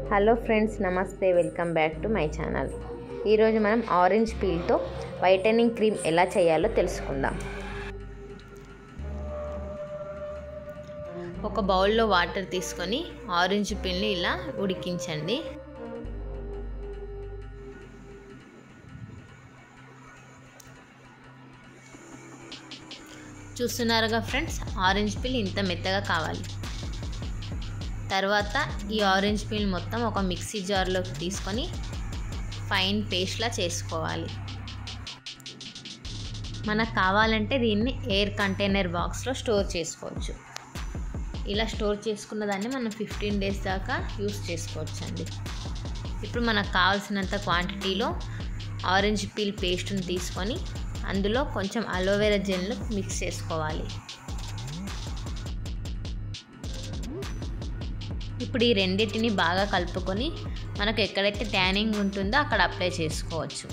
hello friends నమస్తే welcome back to my channel ఈరోజు మనం ఆరెంజ్ పీల్తో వైటనింగ్ క్రీమ్ ఎలా చేయాలో తెలుసుకుందాం ఒక బౌల్లో వాటర్ తీసుకొని ఆరెంజ్ పీల్ని ఇలా ఉడికించండి చూస్తున్నారుగా ఫ్రెండ్స్ ఆరెంజ్ పీల్ ఇంత మెత్తగా కావాలి తర్వాత ఈ ఆరెంజ్ పీల్ మొత్తం ఒక మిక్సీ జార్లోకి తీసుకొని ఫైన్ పేస్ట్లా చేసుకోవాలి మనకు కావాలంటే దీన్ని ఎయిర్ కంటైనర్ బాక్స్లో స్టోర్ చేసుకోవచ్చు ఇలా స్టోర్ చేసుకున్న దాన్ని మనం ఫిఫ్టీన్ డేస్ దాకా యూస్ చేసుకోవచ్చు అండి ఇప్పుడు మనకు కావాల్సినంత క్వాంటిటీలో ఆరెంజ్ పీల్ పేస్ట్ని తీసుకొని అందులో కొంచెం అలోవెరా జెల్ను మిక్స్ చేసుకోవాలి ఇప్పుడు ఈ రెండింటిని బాగా కలుపుకొని మనకు ఎక్కడైతే ట్యానింగ్ ఉంటుందో అక్కడ అప్లై చేసుకోవచ్చు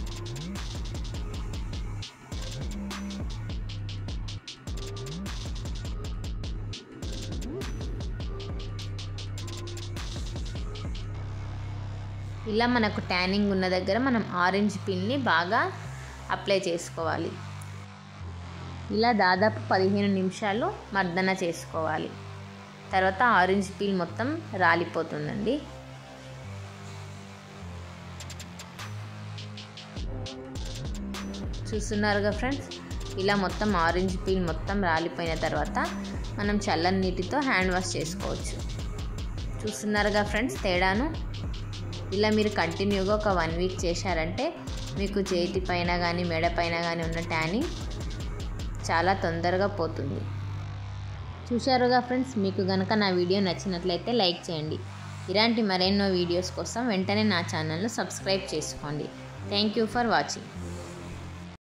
ఇలా మనకు ట్యానింగ్ ఉన్న దగ్గర మనం ఆరెంజ్ పిల్ని బాగా అప్లై చేసుకోవాలి ఇలా దాదాపు పదిహేను నిమిషాలు మర్దన చేసుకోవాలి తర్వాత ఆరెంజ్ పీల్ మొత్తం రాలిపోతుందండి చూస్తున్నారుగా ఫ్రెండ్స్ ఇలా మొత్తం ఆరెంజ్ పీల్ మొత్తం రాలిపోయిన తర్వాత మనం చల్లని నీటితో హ్యాండ్ వాష్ చేసుకోవచ్చు చూస్తున్నారుగా ఫ్రెండ్స్ తేడాను ఇలా మీరు కంటిన్యూగా ఒక వన్ వీక్ చేశారంటే మీకు చేతి పైన కానీ మెడ పైన కానీ ఉన్న ట్యానింగ్ చాలా తొందరగా పోతుంది చూశారుగా ఫ్రెండ్స్ మీకు కనుక నా వీడియో నచ్చినట్లయితే లైక్ చేయండి ఇలాంటి మరెన్నో వీడియోస్ కోసం వెంటనే నా ఛానల్ను సబ్స్క్రైబ్ చేసుకోండి థ్యాంక్ యూ ఫర్ వాచింగ్